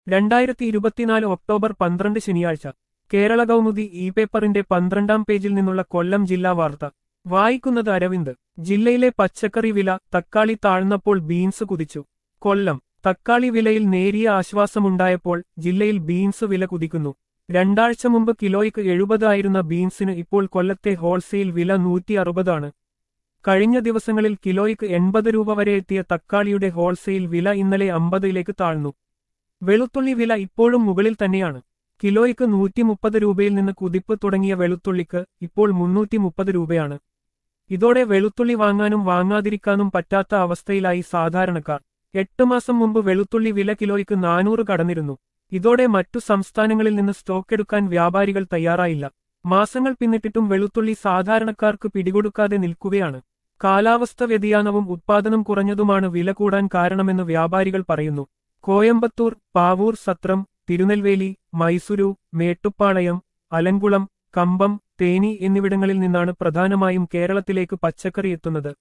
രണ്ടായിരത്തി ഇരുപത്തിനാല് ഒക്ടോബർ പന്ത്രണ്ട് ശനിയാഴ്ച കേരള കൗമുദി ഇ പേപ്പറിന്റെ പന്ത്രണ്ടാം പേജിൽ നിന്നുള്ള കൊല്ലം ജില്ലാ വാർത്ത വായിക്കുന്നത് അരവിന്ദ് ജില്ലയിലെ പച്ചക്കറി വില തക്കാളി താഴ്ന്നപ്പോൾ ബീൻസ് കുതിച്ചു കൊല്ലം തക്കാളി വിലയിൽ നേരിയ ആശ്വാസമുണ്ടായപ്പോൾ ജില്ലയിൽ ബീൻസ് വില കുതിക്കുന്നു രണ്ടാഴ്ച മുമ്പ് കിലോയ്ക്ക് എഴുപതായിരുന്ന ബീൻസിന് ഇപ്പോൾ കൊല്ലത്തെ ഹോൾസെയിൽ വില നൂറ്റി അറുപതാണ് കഴിഞ്ഞ ദിവസങ്ങളിൽ കിലോയ്ക്ക് എൺപത് രൂപ വരെ എത്തിയ തക്കാളിയുടെ ഹോൾസെയിൽ വില ഇന്നലെ അമ്പതിലേക്ക് താഴ്ന്നു വെളുത്തുള്ളി വില ഇപ്പോഴും മുകളിൽ തന്നെയാണ് കിലോയ്ക്ക് നൂറ്റി മുപ്പത് രൂപയിൽ നിന്ന് കുതിപ്പ് തുടങ്ങിയ വെളുത്തുള്ളിക്ക് ഇപ്പോൾ മുന്നൂറ്റി മുപ്പത് രൂപയാണ് ഇതോടെ വെളുത്തുള്ളി വാങ്ങാനും വാങ്ങാതിരിക്കാനും പറ്റാത്ത അവസ്ഥയിലായി സാധാരണക്കാർ എട്ട് മാസം മുമ്പ് വെളുത്തുള്ളി വില കിലോയ്ക്ക് നാനൂറ് കടന്നിരുന്നു ഇതോടെ മറ്റു സംസ്ഥാനങ്ങളിൽ നിന്ന് സ്റ്റോക്കെടുക്കാൻ വ്യാപാരികൾ തയ്യാറായില്ല മാസങ്ങൾ പിന്നിട്ടിട്ടും വെളുത്തുള്ളി സാധാരണക്കാർക്ക് പിടികൊടുക്കാതെ നിൽക്കുകയാണ് കാലാവസ്ഥ വ്യതിയാനവും ഉത്പാദനം കുറഞ്ഞതുമാണ് വില കൂടാൻ കാരണമെന്ന് വ്യാപാരികൾ പറയുന്നു കോയമ്പത്തൂർ പാവൂർ സത്രം തിരുനെൽവേലി മൈസുരു മേട്ടുപ്പാളയം അലൻകുളം കമ്പം തേനി എന്നിവിടങ്ങളിൽ നിന്നാണ് പ്രധാനമായും കേരളത്തിലേക്ക് പച്ചക്കറി എത്തുന്നത്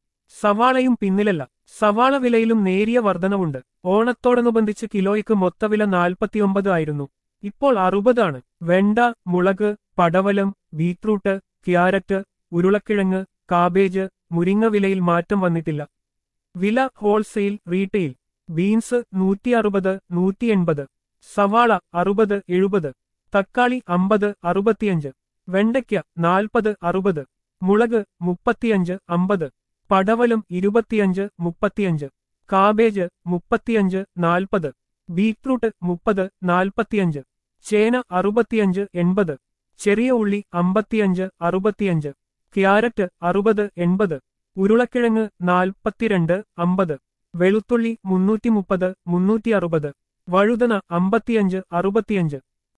സവാളയും പിന്നിലല്ല സവാള വിലയിലും നേരിയ വർധനവുണ്ട് ഓണത്തോടനുബന്ധിച്ച് കിലോയ്ക്ക് മൊത്തവില നാൽപ്പത്തിയൊമ്പത് ആയിരുന്നു ഇപ്പോൾ അറുപതാണ് വെണ്ട മുളക് പടവലം ബീറ്റ്റൂട്ട് ക്യാരറ്റ് ഉരുളക്കിഴങ്ങ് കാബേജ് മുരിങ്ങ വിലയിൽ മാറ്റം വന്നിട്ടില്ല വില ഹോൾസെയിൽ റീറ്റെയിൽ ബീൻസ് നൂറ്റി അറുപത് നൂറ്റി എൺപത് സവാള അറുപത് എഴുപത് തക്കാളി അമ്പത് അറുപത്തിയഞ്ച് വെണ്ടയ്ക്ക നാൽപ്പത് അറുപത് മുളക് മുപ്പത്തിയഞ്ച് അമ്പത് പടവലം ഇരുപത്തിയഞ്ച് മുപ്പത്തിയഞ്ച് കാബേജ് മുപ്പത്തിയഞ്ച് നാൽപ്പത് ബീറ്റ്റൂട്ട് മുപ്പത് നാൽപ്പത്തിയഞ്ച് ചേന അറുപത്തിയഞ്ച് എൺപത് ചെറിയ ഉള്ളി അമ്പത്തിയഞ്ച് അറുപത്തിയഞ്ച് ക്യാരറ്റ് അറുപത് എൺപത് ഉരുളക്കിഴങ്ങ് നാൽപ്പത്തിരണ്ട് അമ്പത് വെളുത്തുള്ളി മുന്നൂറ്റി മുപ്പത് മുന്നൂറ്റി അറുപത് വഴുതന അമ്പത്തിയഞ്ച് അറുപത്തിയഞ്ച്